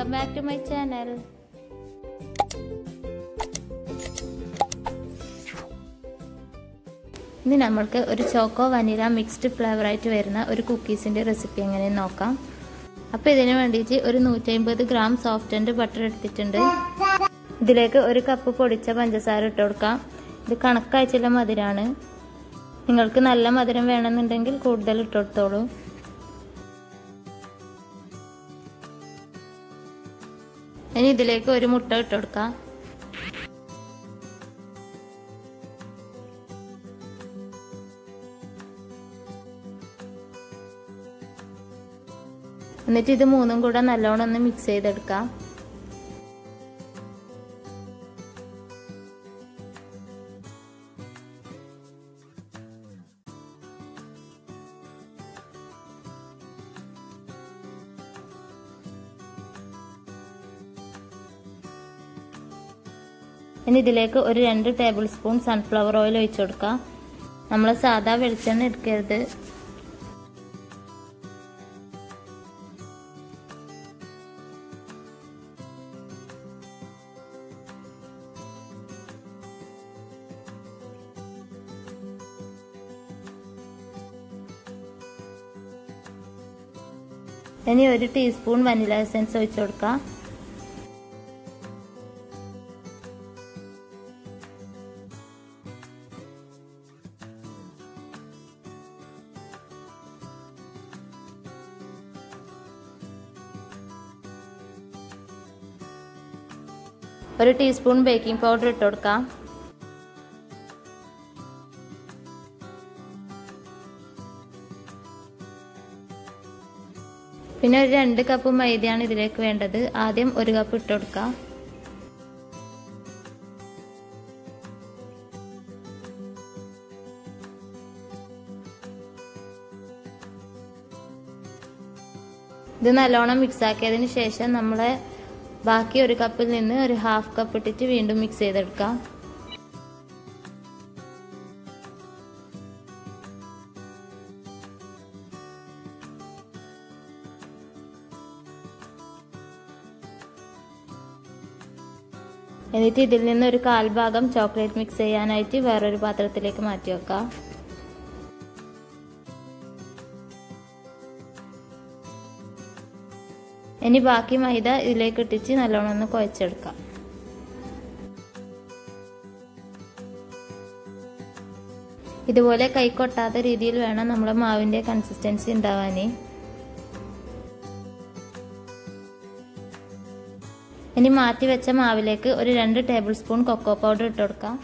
welcome back to my channel ഇനി നമ്മൾക്ക് ഒരു ചോക്കോ വനില മിക്സ്ഡ് ഫ്ലേവർ ആയിട്ട് വരുന്ന ഒരു കുക്കീസിൻ്റെ റെസിപ്പി എങ്ങനെ നോക്കാം അപ്പോൾ ഇതിന് വേണ്ടിയിട്ട് ഒരു നൂറ്റമ്പത് ഗ്രാം സോഫ്റ്റ് ആൻഡ് ബട്ടർ എടുത്തിട്ടുണ്ട് ഇതിലേക്ക് ഒരു കപ്പ് പൊടിച്ച പഞ്ചസാര ഇട്ട് കൊടുക്കാം ഇത് കണക്കാഴ്ചയുള്ള മധുരമാണ് നിങ്ങൾക്ക് നല്ല മധുരം വേണമെന്നുണ്ടെങ്കിൽ കൂടുതൽ ഇട്ട് കൊടുത്തോളൂ ഇനി ഇതിലേക്ക് ഒരു മുട്ട ഇട്ട് കൊടുക്കാം എന്നിട്ട് ഇത് മൂന്നും കൂടെ നല്ലോണം ഒന്ന് മിക്സ് ചെയ്തെടുക്കാം ഇനി ഇതിലേക്ക് ഒരു രണ്ട് ടേബിൾ സ്പൂൺ സൺഫ്ലവർ ഓയിൽ ഒഴിച്ചു കൊടുക്കാം നമ്മൾ സാധാ വെളിച്ചെണ്ണ എടുക്കരുത് ഇനി ഒരു ടീസ്പൂൺ വനില എസൻസ് ഒഴിച്ചു കൊടുക്കാം ഒരു ടീസ്പൂൺ ബേക്കിംഗ് പൗഡർ ഇട്ട് കൊടുക്കാം പിന്നെ ഒരു രണ്ട് കപ്പ് മൈദയാണ് ഇതിലേക്ക് വേണ്ടത് ആദ്യം ഒരു കപ്പ് ഇട്ട് കൊടുക്കാം ഇത് നല്ലോണം മിക്സ് ആക്കിയതിന് ശേഷം നമ്മൾ ബാക്കി ഒരു കപ്പിൽ നിന്ന് ഒരു ഹാഫ് കപ്പ് ഇട്ടിട്ട് വീണ്ടും മിക്സ് ചെയ്തെടുക്കാം എന്നിട്ട് ഇതിൽ നിന്ന് ഒരു കാൽ ഭാഗം ചോക്ലേറ്റ് മിക്സ് ചെയ്യാനായിട്ട് വേറൊരു പാത്രത്തിലേക്ക് മാറ്റി വെക്കാം ഇനി ബാക്കി മൈദ ഇതിലേക്ക് ഇട്ടിച്ച് നല്ലോണം ഒന്ന് കുഴച്ചെടുക്കാം ഇതുപോലെ കൈ കൊട്ടാത്ത രീതിയിൽ വേണം നമ്മുടെ മാവിന്റെ കൺസിസ്റ്റൻസി ഉണ്ടാവാനേ ഇനി മാറ്റി വെച്ച മാവിലേക്ക് ഒരു രണ്ട് ടേബിൾ സ്പൂൺ കൊക്കോ പൗഡർ ഇട്ട് കൊടുക്കാം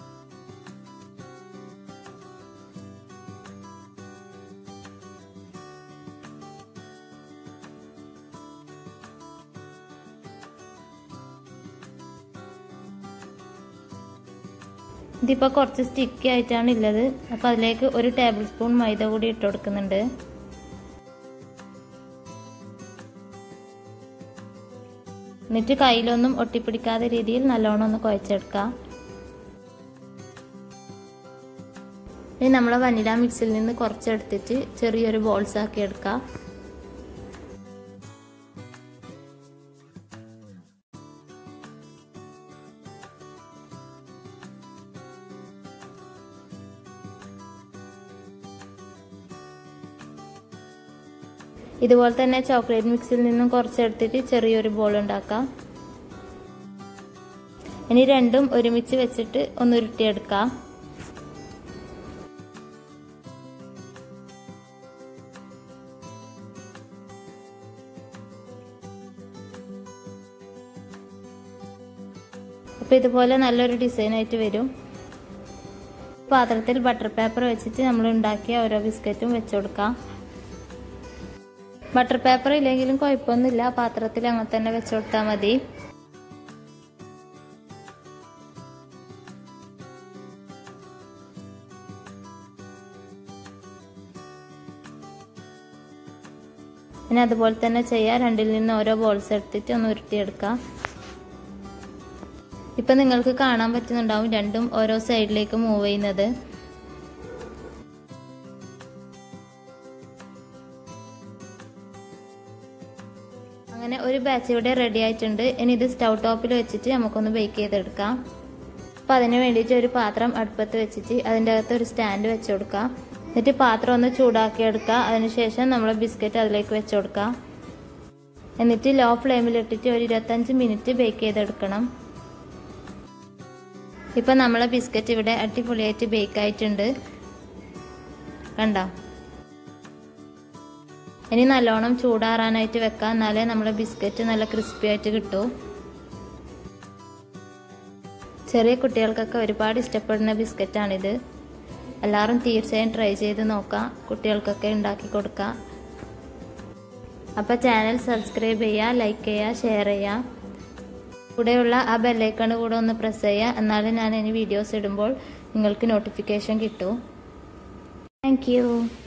ഇതിപ്പോൾ കുറച്ച് സ്റ്റിക്കി ആയിട്ടാണ് ഉള്ളത് അപ്പോൾ അതിലേക്ക് ഒരു ടേബിൾ സ്പൂൺ മൈദ കൂടി ഇട്ട് കൊടുക്കുന്നുണ്ട് എന്നിട്ട് കയ്യിലൊന്നും ഒട്ടിപ്പിടിക്കാത്ത രീതിയിൽ നല്ലോണം ഒന്ന് കുഴച്ചെടുക്കാം ഇനി നമ്മൾ വനില മിക്സിൽ നിന്ന് കുറച്ചെടുത്തിട്ട് ചെറിയൊരു ബോൾസ് ആക്കി എടുക്കാം ഇതുപോലെ തന്നെ ചോക്ലേറ്റ് മിക്സിൽ നിന്നും കുറച്ചെടുത്തിട്ട് ചെറിയൊരു ബോൾ ഉണ്ടാക്കാം ഇനി രണ്ടും ഒരുമിച്ച് വെച്ചിട്ട് ഒന്ന് ഉരുട്ടിയെടുക്കാം അപ്പോൾ ഇതുപോലെ നല്ലൊരു ഡിസൈൻ ആയിട്ട് വരും പാത്രത്തിൽ ബട്ടർ പേപ്പർ വെച്ചിട്ട് നമ്മൾ ഉണ്ടാക്കിയ ഓരോ ബിസ്ക്കറ്റും വെച്ചു കൊടുക്കാം ബട്ടർ പേപ്പർ ഇല്ലെങ്കിലും കുഴപ്പമൊന്നുമില്ല പാത്രത്തിൽ അങ്ങനെ തന്നെ വെച്ചു കൊടുത്താൽ മതി പിന്നെ അതുപോലെ തന്നെ ചെയ്യാം രണ്ടിൽ നിന്ന് ഓരോ ബോൾസ് എടുത്തിട്ട് ഒന്ന് ഉരുട്ടിയെടുക്കാം ഇപ്പം നിങ്ങൾക്ക് കാണാൻ പറ്റുന്നുണ്ടാവും രണ്ടും ഓരോ സൈഡിലേക്ക് മൂവ് ചെയ്യുന്നത് അങ്ങനെ ഒരു ബാച്ച് ഇവിടെ റെഡി ആയിട്ടുണ്ട് ഇനി ഇത് സ്റ്റൗ ടോപ്പിൽ വെച്ചിട്ട് നമുക്കൊന്ന് ബേക്ക് ചെയ്തെടുക്കാം അപ്പം അതിന് വേണ്ടിയിട്ട് ഒരു പാത്രം അടുപ്പത്ത് വെച്ചിട്ട് അതിൻ്റെ അകത്ത് ഒരു സ്റ്റാൻഡ് വെച്ച് കൊടുക്കാം എന്നിട്ട് പാത്രം ഒന്ന് ചൂടാക്കി എടുക്കുക അതിനുശേഷം നമ്മൾ ബിസ്ക്കറ്റ് അതിലേക്ക് വെച്ച് കൊടുക്കാം എന്നിട്ട് ലോ ഫ്ലെയിമിലിട്ടിട്ട് ഒരു ഇരുപത്തഞ്ച് മിനിറ്റ് ബേക്ക് ചെയ്തെടുക്കണം ഇപ്പം നമ്മളെ ബിസ്ക്കറ്റ് ഇവിടെ അടിപൊളിയായിട്ട് ബേക്ക് ആയിട്ടുണ്ട് കണ്ടോ ഇനി നല്ലോണം ചൂടാറാനായിട്ട് വെക്കാം എന്നാലേ നമ്മുടെ ബിസ്ക്കറ്റ് നല്ല ക്രിസ്പി ആയിട്ട് കിട്ടൂ ചെറിയ കുട്ടികൾക്കൊക്കെ ഒരുപാട് ഇഷ്ടപ്പെടുന്ന ബിസ്ക്കറ്റാണിത് എല്ലാവരും തീർച്ചയായും ട്രൈ ചെയ്ത് നോക്കാം കുട്ടികൾക്കൊക്കെ ഉണ്ടാക്കി കൊടുക്കാം അപ്പോൾ ചാനൽ സബ്സ്ക്രൈബ് ചെയ്യുക ലൈക്ക് ചെയ്യുക ഷെയർ ചെയ്യുക കൂടെയുള്ള ആ ബെല്ലൈക്കണ് കൂടെ ഒന്ന് പ്രസ് ചെയ്യുക എന്നാലും ഞാൻ ഇനി വീഡിയോസ് ഇടുമ്പോൾ നിങ്ങൾക്ക് നോട്ടിഫിക്കേഷൻ കിട്ടും താങ്ക്